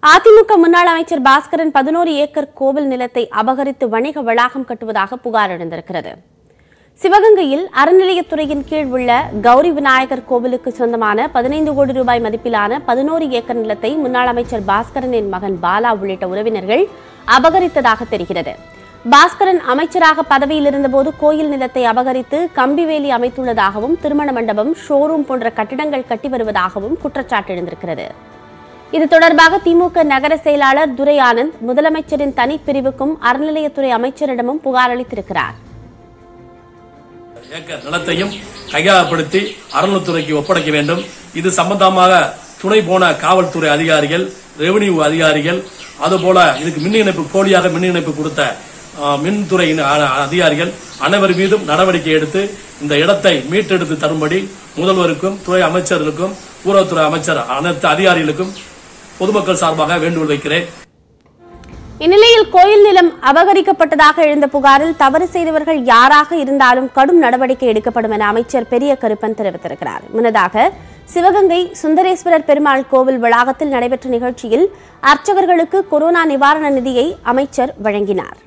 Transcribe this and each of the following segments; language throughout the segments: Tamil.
அதிமுக முன்னாள் அமைச்சர் பாஸ்கரன் பதினோரு ஏக்கர் கோவில் நிலத்தை அபகரித்து வணிக வளாகம் கட்டுவதாக புகார் எழுந்திருக்கிறது சிவகங்கையில் அறநிலையத்துறையின் கீழ் உள்ள கௌரி விநாயகர் கோவிலுக்கு சொந்தமான பதினைந்து கோடி ரூபாய் மதிப்பிலான பதினோரு ஏக்கர் நிலத்தை முன்னாள் அமைச்சர் பாஸ்கரனின் மகன் பாலா உள்ளிட்ட உறவினர்கள் அபகரித்ததாக தெரிகிறது பாஸ்கரன் அமைச்சராக பதவியில் இருந்தபோது கோயில் நிலத்தை அபகரித்து கம்பிவேலி அமைத்துள்ளதாகவும் திருமண மண்டபம் ஷோரூம் போன்ற கட்டிடங்கள் கட்டி வருவதாகவும் குற்றச்சாட்டு எழுந்திருக்கிறது இது தொடர்பாக திமுக நகர செயலாளர் துரை ஆனந்த் முதலமைச்சரின் தனிப்பிரிவுக்கும் அறநிலையத்துறை அமைச்சரிடமும் புகார் அளித்திருக்கிறார் ஏக்கர் நிலத்தையும் கையகப்படுத்தி அறநிலைத்துறைக்கு ஒப்படைக்க வேண்டும் இது சம்பந்தமாக துணை போன காவல்துறை அதிகாரிகள் ரெவென்யூ அதிகாரிகள் அதுபோல இதுக்கு மின் இணைப்பு போலியாக மின் இணைப்பு கொடுத்த ஆ, மின்துறை அ- அதிகாரிகள் அனைவர் மீதும் நடவடிக்கை எடுத்து இந்த இடத்தை மீட்டெடுத்து தரும்படி முதல்வருக்கும் துறை அமைச்சர்களுக்கும் ஊரகத்துறை அமைச்சர் அனைத்து அதிகாரிகளுக்கும் பொதுமக்கள் சார்பாக வேண்டுகோள் வைக்கிறேன் இந்நிலையில் கோயில் நிலம் அபகரிக்கப்பட்டதாக எழுந்த புகாரில் தவறு செய்தவர்கள் யாராக இருந்தாலும் கடும் நடவடிக்கை எடுக்கப்படும் என அமைச்சர் பெரிய கருப்பன் தெரிவித்திருக்கிறார் முன்னதாக சிவகங்கை சுந்தரேஸ்வரர் பெருமாள் கோவில் வளாகத்தில் நடைபெற்ற நிகழ்ச்சியில் அர்ச்சகர்களுக்கு கொரோனா நிவாரண நிதியை அமைச்சர் வழங்கினார்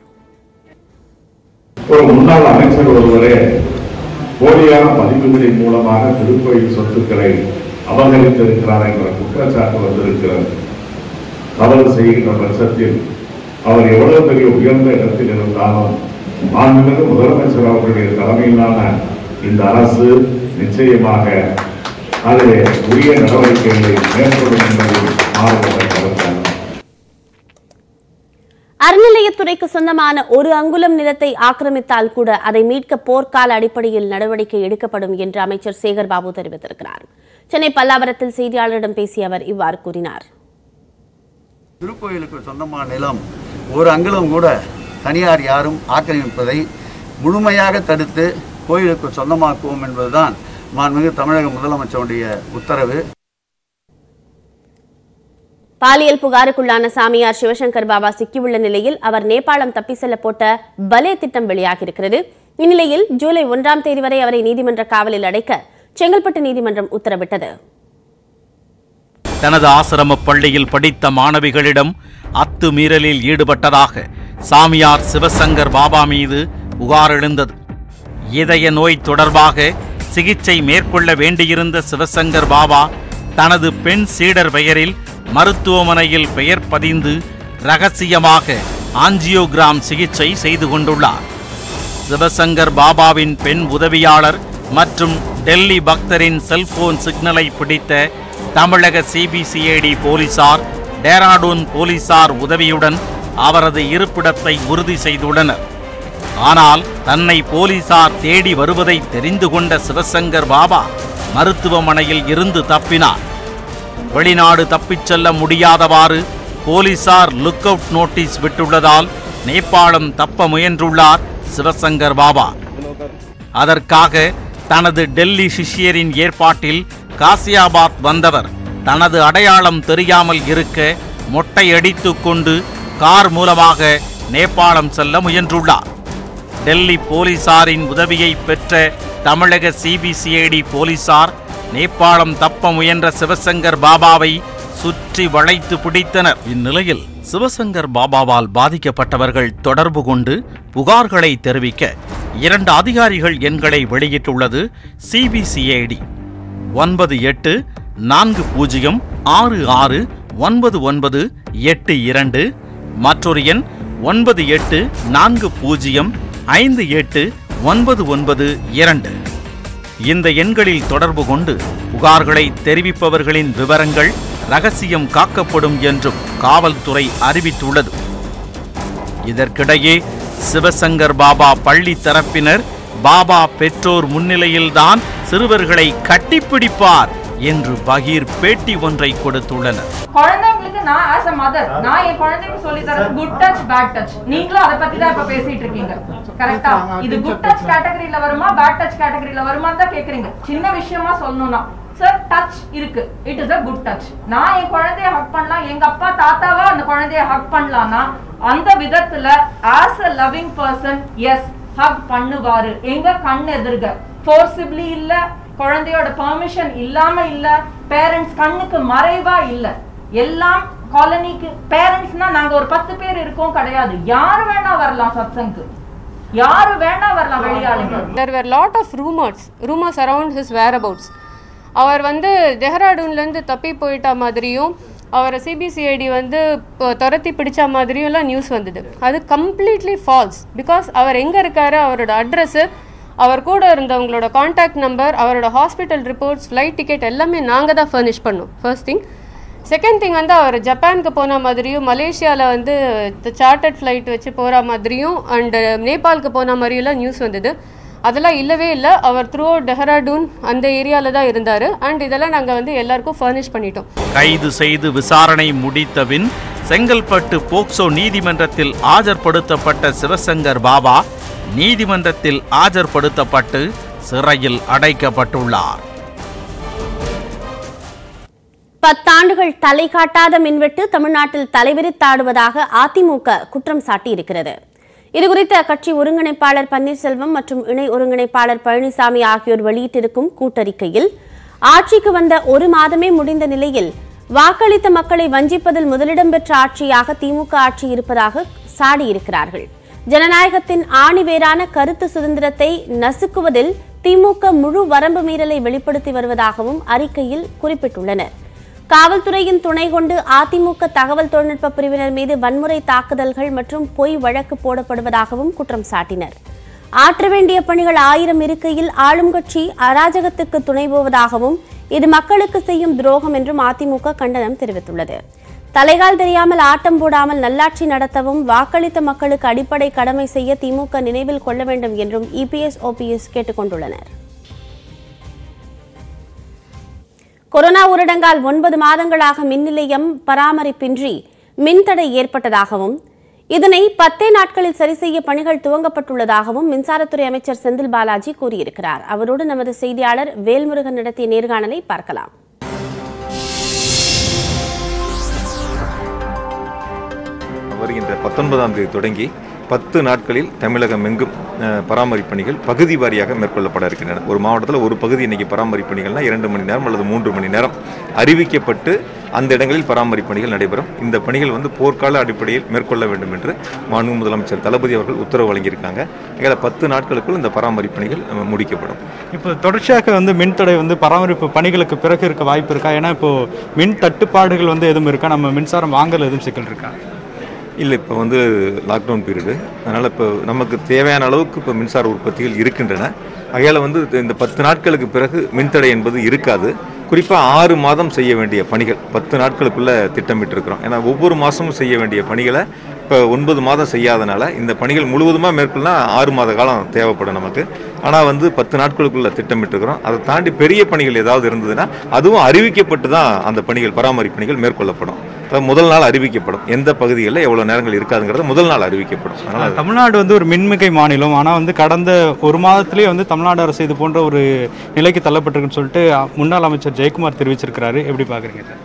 ஒரு முன்னாள் அமைச்சர் ஒருவரே போலியான பதிவுகளின் மூலமாக திருக்கோயில் சொத்துக்களை அபகரித்திருக்கிறார் என்ற குற்றச்சாட்டு வந்திருக்கிறது தவறு செய்கின்ற பட்சத்தில் அவர் எவ்வளவு பெரிய உயர்ந்த இடத்தில் இருந்தாலும் மாண்புமிகு முதலமைச்சர் அவர்களுடைய தலைமையிலான இந்த அரசு நிச்சயமாக அதில் உரிய நடவடிக்கைகளை மேற்கொள்ளும் என்பதில் மாறுபட்ட கருத்தாகும் அறநிலையத்துறைக்கு சொந்தமான ஒரு அங்குலம் நிலத்தை ஆக்கிரமித்தால் கூட அதை மீட்க போர்க்கால அடிப்படையில் நடவடிக்கை எடுக்கப்படும் என்று அமைச்சர் சேகர் பாபு தெரிவித்திருக்கிறார் சென்னை பல்லாவரத்தில் செய்தியாளரிடம் பேசிய அவர் இவ்வாறு கூறினார் திருக்கோயிலுக்கு சொந்தமான நிலம் ஒரு அங்குலம் கூட தனியார் யாரும் ஆக்கிரமிப்பதை முழுமையாக தடுத்து கோயிலுக்கு சொந்தமாக்குவோம் என்பதுதான் மாண்புமிகு தமிழக முதலமைச்சருடைய உத்தரவு பாலியல் புகாருக்குள்ளான சாமியார் சிவசங்கர் பாபா சிக்கியுள்ள நிலையில் அவர் நேபாளம் தப்பி செல்ல போட்ட பலே திட்டம் வெளியாகியிருக்கிறது இந்நிலையில் ஜூலை ஒன்றாம் தேதி வரை அவரை நீதிமன்ற காவலில் அடைக்க செங்கல்பட்டு நீதிமன்றம் உத்தரவிட்டது தனது ஆசிரம பள்ளியில் படித்த மாணவிகளிடம் அத்துமீறலில் ஈடுபட்டதாக சாமியார் சிவசங்கர் பாபா மீது புகார் எழுந்தது இதய நோய் தொடர்பாக சிகிச்சை மேற்கொள்ள வேண்டியிருந்த சிவசங்கர் பாபா தனது பெண் சீடர் பெயரில் மருத்துவமனையில் பெயர் பதிந்து ரகசியமாக ஆஞ்சியோகிராம் சிகிச்சை செய்து கொண்டுள்ளார் சிவசங்கர் பாபாவின் பெண் உதவியாளர் மற்றும் டெல்லி பக்தரின் செல்போன் சிக்னலை பிடித்த தமிழக சிபிசிஐடி போலீசார் டேராடூன் போலீசார் உதவியுடன் அவரது இருப்பிடத்தை உறுதி செய்துள்ளனர் ஆனால் தன்னை போலீசார் தேடி வருவதை தெரிந்து கொண்ட சிவசங்கர் பாபா மருத்துவமனையில் இருந்து தப்பினார் வெளிநாடு தப்பிச் செல்ல முடியாதவாறு போலீசார் லுக் அவுட் நோட்டீஸ் விட்டுள்ளதால் நேபாளம் தப்ப முயன்றுள்ளார் சிவசங்கர் பாபா அதற்காக தனது டெல்லி சிஷ்யரின் ஏற்பாட்டில் காசியாபாத் வந்தவர் தனது அடையாளம் தெரியாமல் இருக்க மொட்டையடித்துக் கொண்டு கார் மூலமாக நேபாளம் செல்ல முயன்றுள்ளார் டெல்லி போலீசாரின் உதவியை பெற்ற தமிழக சிபிசிஐடி போலீசார் நேபாளம் தப்ப முயன்ற சிவசங்கர் பாபாவை சுற்றி வளைத்து பிடித்தனர் இந்நிலையில் சிவசங்கர் பாபாவால் பாதிக்கப்பட்டவர்கள் தொடர்பு கொண்டு புகார்களை தெரிவிக்க இரண்டு அதிகாரிகள் எண்களை வெளியிட்டுள்ளது சிபிசிஐடி ஒன்பது எட்டு நான்கு பூஜ்ஜியம் ஆறு ஆறு ஒன்பது ஒன்பது எட்டு இரண்டு மற்றொரு எண் ஒன்பது எட்டு நான்கு பூஜ்ஜியம் ஐந்து எட்டு ஒன்பது ஒன்பது இரண்டு இந்த எண்களில் தொடர்பு கொண்டு புகார்களை தெரிவிப்பவர்களின் விவரங்கள் ரகசியம் காக்கப்படும் என்றும் காவல்துறை அறிவித்துள்ளது இதற்கிடையே சிவசங்கர் பாபா பள்ளி தரப்பினர் பாபா பெற்றோர் முன்னிலையில்தான் சிறுவர்களை கட்டிப்பிடிப்பார் என்று பகீர் பேட்டி ஒன்றை கொடுத்துள்ளனர் குழந்தைங்களுக்கு நான் ஆஸ் அ மதர் நான் என் குழந்தைக்கு சொல்லி தரது குட் டச் பேட் டச் நீங்களும் அதை பத்தி தான் இப்ப பேசிட்டு இருக்கீங்க கரெக்டா இது குட் டச் கேட்டகரியில வருமா பேட் டச் கேட்டகரியில வருமா தான் கேக்குறீங்க சின்ன விஷயமா சொல்லணும்னா சார் டச் இருக்கு it is a good touch நான் என் குழந்தைய ஹக் பண்ணலாம் எங்க அப்பா தாத்தாவா அந்த குழந்தைய ஹக் பண்ணலாம்னா அந்த விதத்துல ஆஸ் அ லவ்விங் பர்சன் எஸ் ஹக் பண்ணுவாரு எங்க கண் எதிர்க ஃபோர்சிபிளி இல்ல குழந்தையோட பெர்மிஷன் இல்லாம இல்ல பேரண்ட்ஸ் கண்ணுக்கு மறைவா இல்ல எல்லாம் காலனிக்கு பேரண்ட்ஸ்னா நாங்க ஒரு பத்து பேர் இருக்கோம் கிடையாது யாரு வேணா வரலாம் சத்சங்க்கு யாரு வேணா வரலாம் வெளியாளுங்க there were lot of rumors rumors around his whereabouts அவர் வந்து டெஹ்ராடூன்லேருந்து தப்பி போயிட்ட மாதிரியும் அவரை சிபிசிஐடி வந்து இப்போ துரத்தி பிடிச்ச மாதிரியும்லாம் நியூஸ் வந்தது அது கம்ப்ளீட்லி ஃபால்ஸ் பிகாஸ் அவர் எங்கே இருக்காரு அவரோட அட்ரஸ்ஸு அவர் கூட இருந்தவங்களோட காண்டாக்ட் நம்பர் அவரோட ஹாஸ்பிட்டல் ரிப்போர்ட்ஸ் ஃப்ளைட் டிக்கெட் எல்லாமே நாங்கள் தான் ஃபர்னிஷ் பண்ணோம் ஃபர்ஸ்ட் திங் செகண்ட் திங் வந்து அவர் ஜப்பானுக்கு போன மாதிரியும் மலேசியாவில் வந்து சார்ட்டர்ட் ஃப்ளைட் வச்சு போகிற மாதிரியும் அண்டு நேபாளுக்கு போன மாதிரியெல்லாம் நியூஸ் வந்தது அதெல்லாம் இல்லவே இல்லை அவர் த்ரூ டெஹ்ராடூன் அந்த ஏரியாவில் தான் இருந்தார் அண்ட் இதெல்லாம் நாங்கள் வந்து எல்லாருக்கும் ஃபர்னிஷ் பண்ணிட்டோம் கைது செய்து விசாரணை முடித்தபின் செங்கல்பட்டு போக்சோ நீதிமன்றத்தில் ஆஜர்படுத்தப்பட்ட சிவசங்கர் பாபா நீதிமன்றத்தில் ஆஜர்படுத்தப்பட்டு சிறையில் அடைக்கப்பட்டுள்ளார் பத்தாண்டுகள் தலை காட்டாத மின்வெட்டு தமிழ்நாட்டில் தலைவிரித்தாடுவதாக அதிமுக குற்றம் சாட்டியிருக்கிறது இதுகுறித்து அக்கட்சி ஒருங்கிணைப்பாளர் பன்னீர்செல்வம் மற்றும் இணை ஒருங்கிணைப்பாளர் பழனிசாமி ஆகியோர் வெளியிட்டிருக்கும் கூட்டறிக்கையில் ஆட்சிக்கு வந்த ஒரு மாதமே முடிந்த நிலையில் வாக்களித்த மக்களை வஞ்சிப்பதில் முதலிடம் பெற்ற ஆட்சியாக திமுக ஆட்சி இருப்பதாக சாடியிருக்கிறார்கள் ஜனநாயகத்தின் ஆணிவேரான கருத்து சுதந்திரத்தை நசுக்குவதில் திமுக முழு வரம்பு மீறலை வெளிப்படுத்தி வருவதாகவும் அறிக்கையில் குறிப்பிட்டுள்ளனர் காவல்துறையின் துணை கொண்டு அதிமுக தகவல் தொழில்நுட்ப பிரிவினர் மீது வன்முறை தாக்குதல்கள் மற்றும் பொய் வழக்கு போடப்படுவதாகவும் குற்றம் சாட்டினர் ஆற்ற வேண்டிய பணிகள் ஆயிரம் இருக்கையில் ஆளும் கட்சி அராஜகத்துக்கு துணை போவதாகவும் இது மக்களுக்கு செய்யும் துரோகம் என்றும் அதிமுக கண்டனம் தெரிவித்துள்ளது தலைகால் தெரியாமல் ஆட்டம் போடாமல் நல்லாட்சி நடத்தவும் வாக்களித்த மக்களுக்கு அடிப்படை கடமை செய்ய திமுக நினைவில் கொள்ள வேண்டும் என்றும் இபிஎஸ் ஓபிஎஸ் கேட்டுக்கொண்டுள்ளனர் கொரோனா ஊரடங்கால் ஒன்பது மாதங்களாக மின் நிலையம் பராமரிப்பின்றி மின்தடை ஏற்பட்டதாகவும் இதனை பத்தே நாட்களில் சரி செய்ய பணிகள் துவங்கப்பட்டுள்ளதாகவும் மின்சாரத்துறை அமைச்சர் செந்தில் பாலாஜி கூறியிருக்கிறார் அவரோடு நமது செய்தியாளர் வேல்முருகன் நடத்திய நேர்காணலை பார்க்கலாம் வருகின்ற பத்தொன்பதாம் தேதி தொடங்கி பத்து நாட்களில் தமிழகம் எங்கும் அஹ், பராமரிப்பு பணிகள் பகுதி வாரியாக மேற்கொள்ளப்பட இருக்கின்றன ஒரு மாவட்டத்தில் ஒரு பகுதி இன்னைக்கு பராமரிப்பு பணிகள்னா இரண்டு மணி நேரம் அல்லது மூன்று மணி நேரம் அறிவிக்கப்பட்டு அந்த இடங்களில் பராமரிப்பு பணிகள் நடைபெறும் இந்த பணிகள் வந்து போர்க்கால அடிப்படையில் மேற்கொள்ள வேண்டும் என்று மாண்பு முதலமைச்சர் தளபதி அவர்கள் உத்தரவு வழங்கியிருக்காங்க எங்களை பத்து நாட்களுக்குள் இந்த பராமரிப்பு பணிகள் அஹ், முடிக்கப்படும் இப்போ தொடர்ச்சியாக வந்து மின்தடை வந்து பராமரிப்பு பணிகளுக்கு பிறகு இருக்க வாய்ப்பு இருக்கா ஏன்னா இப்போ மின் தட்டுப்பாடுகள் வந்து எதுவும் இருக்கா நம்ம மின்சாரம் வாங்கல எதுவும் சிக்கல் இருக்கா இல்லை இப்போ வந்து லாக்டவுன் பீரியடு அதனால் இப்போ நமக்கு தேவையான அளவுக்கு இப்போ மின்சார உற்பத்திகள் இருக்கின்றன ஆகையால் வந்து இந்த பத்து நாட்களுக்கு பிறகு மின்தடை என்பது இருக்காது குறிப்பாக ஆறு மாதம் செய்ய வேண்டிய பணிகள் பத்து நாட்களுக்குள்ளே திட்டமிட்டிருக்கிறோம் ஏன்னா ஒவ்வொரு மாதமும் செய்ய வேண்டிய பணிகளை இப்போ ஒன்பது மாதம் செய்யாதனால இந்த பணிகள் முழுவதுமாக மேற்கொள்ளா ஆறு மாத காலம் தேவைப்படும் நமக்கு ஆனால் வந்து பத்து நாட்களுக்குள்ள திட்டமிட்டிருக்கிறோம் அதை தாண்டி பெரிய பணிகள் ஏதாவது இருந்ததுன்னா அதுவும் அறிவிக்கப்பட்டு தான் அந்த பணிகள் பராமரிப்பு பணிகள் மேற்கொள்ளப்படும் அதாவது முதல் நாள் அறிவிக்கப்படும் எந்த பகுதிகளில் எவ்வளோ நேரங்கள் இருக்காதுங்கிறது முதல் நாள் அறிவிக்கப்படும் அதனால் தமிழ்நாடு வந்து ஒரு மின்மிகை மாநிலம் ஆனால் வந்து கடந்த ஒரு மாதத்திலேயே வந்து தமிழ்நாடு அரசு இது போன்ற ஒரு நிலைக்கு தள்ளப்பட்டிருக்குன்னு சொல்லிட்டு முன்னாள் அமைச்சர் ஜெயக்குமார் தெரிவிச்சிருக்கிறாரு எப்படி பார்க்குறீங்க சார்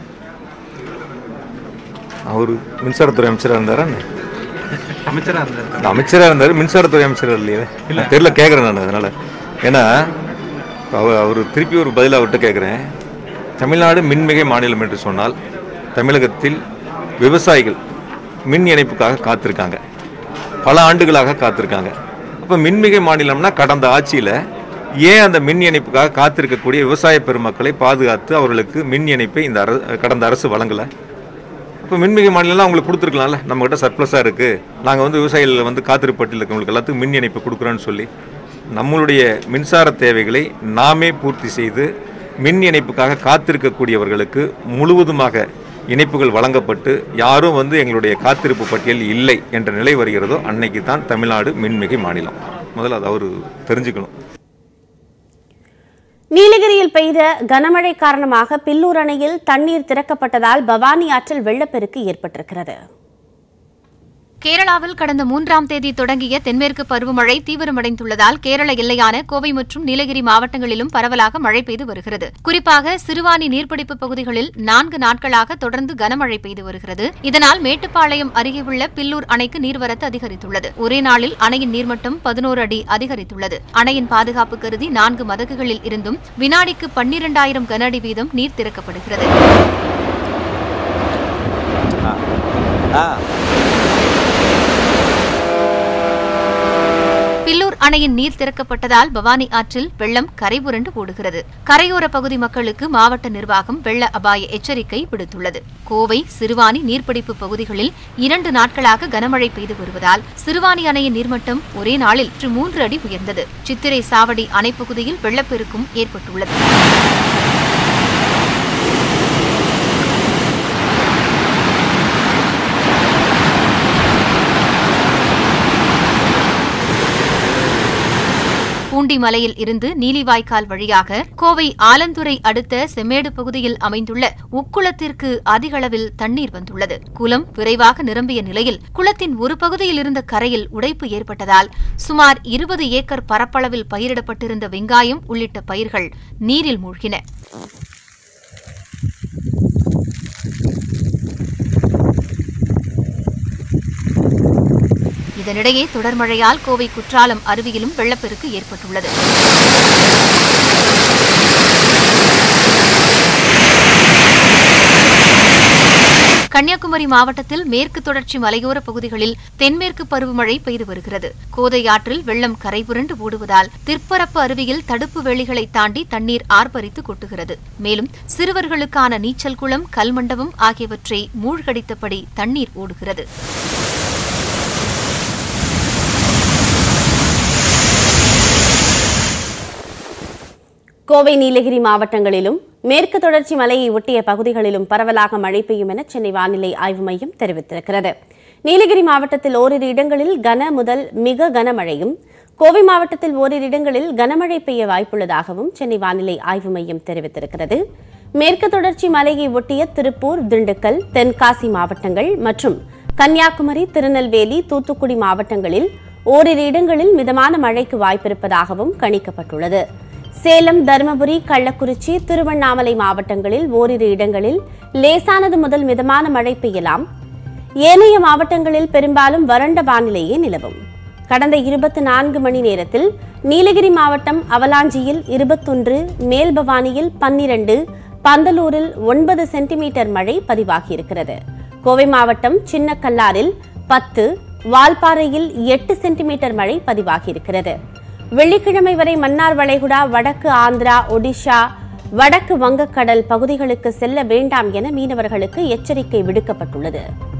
அவர் மின்சாரத்துறை அமைச்சராக இருந்தாரா அமைச்சராக இருந்தார் அமைச்சராக இருந்தார் மின்சாரத்துறை அமைச்சர் இல்லையே இல்லை தெரியல கேட்குறேன் நான் அதனால் ஏன்னா அவர் அவர் திருப்பி ஒரு பதில் அவர்கிட்ட கேட்குறேன் தமிழ்நாடு மின்மிகை மாநிலம் என்று சொன்னால் தமிழகத்தில் விவசாயிகள் மின் இணைப்புக்காக காத்திருக்காங்க பல ஆண்டுகளாக காத்திருக்காங்க அப்போ மின்மிகை மாநிலம்னா கடந்த ஆட்சியில் ஏன் அந்த மின் இணைப்புக்காக காத்திருக்கக்கூடிய விவசாய பெருமக்களை பாதுகாத்து அவர்களுக்கு மின் இணைப்பை இந்த அர கடந்த அரசு வழங்கலை இப்போ மின்மிகை மாநிலம்லாம் அவங்களுக்கு கொடுத்துருக்கலாம்ல நம்மகிட்ட சர்ப்ளஸாக இருக்குது நாங்கள் வந்து விவசாயிகள் வந்து காத்திருப்பட்டில் இருக்கவங்களுக்கு எல்லாத்துக்கும் மின் இணைப்பு கொடுக்குறோன்னு சொல்லி நம்மளுடைய மின்சார தேவைகளை நாமே பூர்த்தி செய்து மின் இணைப்புக்காக காத்திருக்கக்கூடியவர்களுக்கு முழுவதுமாக இணைப்புகள் வழங்கப்பட்டு யாரும் வந்து எங்களுடைய காத்திருப்பு பட்டியல் இல்லை என்ற நிலை வருகிறதோ அன்னைக்கு தான் தமிழ்நாடு மின்மிகை மாநிலம் முதல்ல அதை அவர் தெரிஞ்சுக்கணும் நீலகிரியில் பெய்த கனமழை காரணமாக பில்லூர் அணையில் தண்ணீர் திறக்கப்பட்டதால் பவானி ஆற்றில் வெள்ளப்பெருக்கு ஏற்பட்டிருக்கிறது கேரளாவில் கடந்த மூன்றாம் தேதி தொடங்கிய தென்மேற்கு பருவமழை தீவிரமடைந்துள்ளதால் கேரள எல்லையான கோவை மற்றும் நீலகிரி மாவட்டங்களிலும் பரவலாக மழை பெய்து வருகிறது குறிப்பாக சிறுவாணி நீர்பிடிப்பு பகுதிகளில் நான்கு நாட்களாக தொடர்ந்து கனமழை பெய்து வருகிறது இதனால் மேட்டுப்பாளையம் அருகே உள்ள பில்லூர் அணைக்கு நீர்வரத்து அதிகரித்துள்ளது ஒரே நாளில் அணையின் நீர்மட்டம் பதினோரு அடி அதிகரித்துள்ளது அணையின் பாதுகாப்பு கருதி நான்கு மதகுகளில் இருந்தும் வினாடிக்கு பன்னிரண்டாயிரம் கன அடி வீதம் நீர் திறக்கப்படுகிறது அணையின் நீர் திறக்கப்பட்டதால் பவானி ஆற்றில் வெள்ளம் கரைபுரண்டு ஓடுகிறது கரையோர பகுதி மக்களுக்கு மாவட்ட நிர்வாகம் வெள்ள அபாய எச்சரிக்கை விடுத்துள்ளது கோவை சிறுவாணி நீர்பிடிப்பு பகுதிகளில் இரண்டு நாட்களாக கனமழை பெய்து வருவதால் சிறுவாணி அணையின் நீர்மட்டம் ஒரே நாளில் இன்று மூன்று அடி உயர்ந்தது சித்திரை சாவடி அணைப்பகுதியில் வெள்ளப்பெருக்கும் ஏற்பட்டுள்ளது பூண்டி மலையில் இருந்து நீலிவாய்க்கால் வழியாக கோவை ஆலந்துறை அடுத்த செம்மேடு பகுதியில் அமைந்துள்ள உக்குளத்திற்கு அதிக அளவில் தண்ணீர் வந்துள்ளது குளம் விரைவாக நிரம்பிய நிலையில் குளத்தின் ஒரு பகுதியில் இருந்த கரையில் உடைப்பு ஏற்பட்டதால் சுமார் இருபது ஏக்கர் பரப்பளவில் பயிரிடப்பட்டிருந்த வெங்காயம் உள்ளிட்ட பயிர்கள் நீரில் மூழ்கின இதனிடையே தொடர் மழையால் கோவை குற்றாலம் அருவியிலும் வெள்ளப்பெருக்கு ஏற்பட்டுள்ளது கன்னியாகுமரி மாவட்டத்தில் மேற்கு தொடர்ச்சி மலையோர பகுதிகளில் தென்மேற்கு பருவமழை பெய்து வருகிறது கோதை ஆற்றில் வெள்ளம் கரைபுரண்டு ஓடுவதால் திற்பரப்பு அருவியில் தடுப்பு வேலிகளை தாண்டி தண்ணீர் ஆர்ப்பரித்து கொட்டுகிறது மேலும் சிறுவர்களுக்கான நீச்சல் குளம் கல்மண்டபம் ஆகியவற்றை மூழ்கடித்தபடி தண்ணீர் ஓடுகிறது கோவை நீலகிரி மாவட்டங்களிலும் மேற்கு தொடர்ச்சி மலையை ஒட்டிய பகுதிகளிலும் பரவலாக மழை பெய்யும் என சென்னை வானிலை ஆய்வு மையம் தெரிவித்திருக்கிறது நீலகிரி மாவட்டத்தில் ஓரிரு இடங்களில் கன முதல் மிக கனமழையும் கோவை மாவட்டத்தில் ஓரிரு இடங்களில் கனமழை பெய்ய வாய்ப்புள்ளதாகவும் சென்னை வானிலை ஆய்வு மையம் தெரிவித்திருக்கிறது மேற்கு தொடர்ச்சி மலையை ஒட்டிய திருப்பூர் திண்டுக்கல் தென்காசி மாவட்டங்கள் மற்றும் கன்னியாகுமரி திருநெல்வேலி தூத்துக்குடி மாவட்டங்களில் ஓரிரு இடங்களில் மிதமான மழைக்கு வாய்ப்பிருப்பதாகவும் கணிக்கப்பட்டுள்ளது சேலம் தருமபுரி கள்ளக்குறிச்சி திருவண்ணாமலை மாவட்டங்களில் ஓரிரு இடங்களில் லேசானது முதல் மிதமான மழை பெய்யலாம் ஏனைய மாவட்டங்களில் பெரும்பாலும் வறண்ட வானிலையே நிலவும் கடந்த இருபத்தி நான்கு மணி நேரத்தில் நீலகிரி மாவட்டம் அவலாஞ்சியில் இருபத்தொன்று மேல்பவானியில் பன்னிரண்டு பந்தலூரில் ஒன்பது சென்டிமீட்டர் மழை பதிவாகியிருக்கிறது கோவை மாவட்டம் சின்னக்கல்லாரில் பத்து வால்பாறையில் எட்டு சென்டிமீட்டர் மழை பதிவாகியிருக்கிறது வெள்ளிக்கிழமை வரை மன்னார் வளைகுடா வடக்கு ஆந்திரா ஒடிஷா வடக்கு வங்கக்கடல் பகுதிகளுக்கு செல்ல வேண்டாம் என மீனவர்களுக்கு எச்சரிக்கை விடுக்கப்பட்டுள்ளது